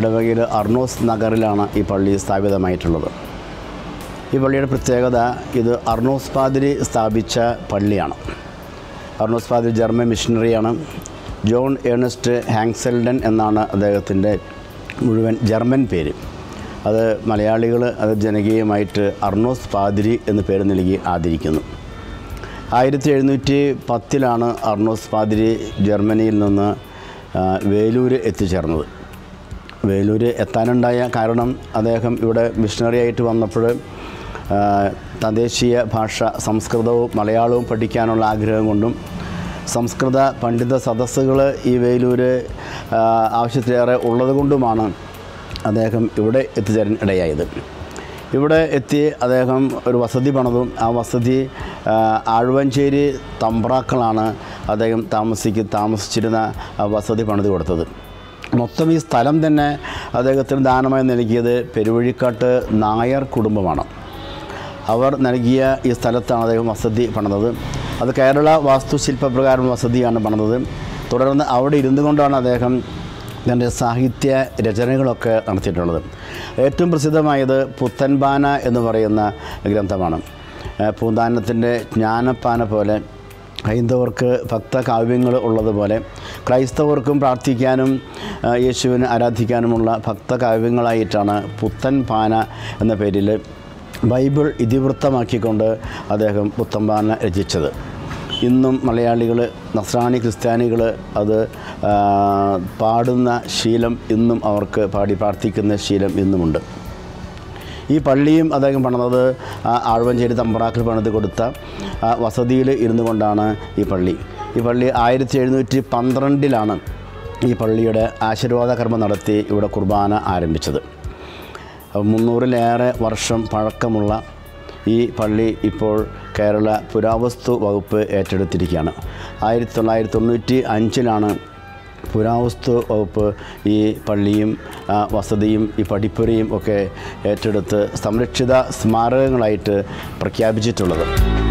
ഇടവകയിൽ അർണോസ് നഗറിലാണ് ഈ പള്ളി സ്ഥാപിതമായിട്ടുള്ളത് ഈ പള്ളിയുടെ പ്രത്യേകത ഇത് അർണോസ് പാതിരി സ്ഥാപിച്ച പള്ളിയാണ് അർണോസ് പാതിരി ജർമ്മൻ മിഷണറിയാണ് ജോൺ ഏണസ്റ്റ് ഹാങ്സെൽഡൻ എന്നാണ് അദ്ദേഹത്തിൻ്റെ മുഴുവൻ ജർമ്മൻ പേര് അത് മലയാളികൾ അത് ജനകീയമായിട്ട് അർണോസ് പാതിരി എന്ന് പേര് നൽകി ആദരിക്കുന്നു ആയിരത്തി എഴുന്നൂറ്റി പത്തിലാണ് അർണോസ് പാതിരി ജർമ്മനിയിൽ നിന്ന് ആ, വേലൂര് എത്തിച്ചേർന്നത് വേലൂര് എത്താനുണ്ടായ കാരണം അദ്ദേഹം ഇവിടെ മിഷണറി ആയിട്ട് വന്നപ്പോൾ ആ, തദ്ദേശീയ ഭാഷ സംസ്കൃതവും മലയാളവും പഠിക്കാനുള്ള ആഗ്രഹം കൊണ്ടും സംസ്കൃത പണ്ഡിത സദസ്സുകൾ ഈ വേലൂര് ആ, ആവശ്യത്തിലേറെ ഉള്ളതുകൊണ്ടുമാണ് അദ്ദേഹം ഇവിടെ എത്തിച്ചേരാൻ ഇടയായത് ഇവിടെ എത്തി അദ്ദേഹം ഒരു വസതി പണിതും ആ വസതി ആ, ആഴുവഞ്ചേരി തമ്പ്രാക്കളാണ് അദ്ദേഹം താമസിക്ക് താമസിച്ചിരുന്ന ആ വസതി പണിത് കൊടുത്തത് മൊത്തം ഈ സ്ഥലം തന്നെ അദ്ദേഹത്തിന് ദാനമായി നൽകിയത് പെരുവഴിക്കാട്ട് നായർ കുടുംബമാണ് അവർ നൽകിയ ഈ സ്ഥലത്താണ് അദ്ദേഹം വസതി പണിതത് അത് കേരള വാസ്തുശില്പപ്രകാരം വസതിയാണ് പണിതത് തുടർന്ന് അവിടെ ഇരുന്നു കൊണ്ടാണ് അദ്ദേഹം തൻ്റെ സാഹിത്യ രചനകളൊക്കെ നടത്തിയിട്ടുള്ളത് ഏറ്റവും പ്രസിദ്ധമായത് പുത്തൻപാന എന്ന് പറയുന്ന ഗ്രന്ഥമാണ് ഏഹ് പൂന്താനത്തിൻ്റെ ജ്ഞാനപ്പാന പോലെ ഹൈന്ദവർക്ക് ഭക്തകാവ്യങ്ങൾ ഉള്ളതുപോലെ ക്രൈസ്തവർക്കും പ്രാർത്ഥിക്കാനും ആ, യേശുവിനെ ആരാധിക്കാനുമുള്ള ഭക്തകാവ്യങ്ങളായിട്ടാണ് പുത്തൻ പാന എന്ന പേരിൽ ബൈബിൾ ഇതിവൃത്തമാക്കിക്കൊണ്ട് അദ്ദേഹം പുത്തൻപാന രചിച്ചത് ഇന്നും മലയാളികൾ നസ്രാണി ക്രിസ്ത്യാനികൾ അത് ആ, പാടുന്ന ശീലം ഇന്നും അവർക്ക് പാടി പ്രാർത്ഥിക്കുന്ന ശീലം ഇന്നുമുണ്ട് ഈ പള്ളിയും അദ്ദേഹം പണിതത് ആ ആഴ്വഞ്ചേരി തമ്പ്രാക്കിൽ പണിത് കൊടുത്ത ആ വസതിയിൽ ഇരുന്നു കൊണ്ടാണ് ഈ പള്ളി ഈ പള്ളി ആയിരത്തി എഴുന്നൂറ്റി പന്ത്രണ്ടിലാണ് ഈ പള്ളിയുടെ ആശീർവാദ കർമ്മം നടത്തി ഇവിടെ കുർബാന ആരംഭിച്ചത് അപ്പോൾ മുന്നൂറിലേറെ വർഷം പഴക്കമുള്ള ഈ പള്ളി ഇപ്പോൾ കേരള പുരാവസ്തു വകുപ്പ് ഏറ്റെടുത്തിരിക്കുകയാണ് ആയിരത്തി തൊള്ളായിരത്തി തൊണ്ണൂറ്റി അഞ്ചിലാണ് പുരാവസ്തു വകുപ്പ് ഈ പള്ളിയും ആ, വസതിയും ഈ പടിപ്പുരയും ഒക്കെ ഏറ്റെടുത്ത് സംരക്ഷിത സ്മാരകങ്ങളായിട്ട് പ്രഖ്യാപിച്ചിട്ടുള്ളത്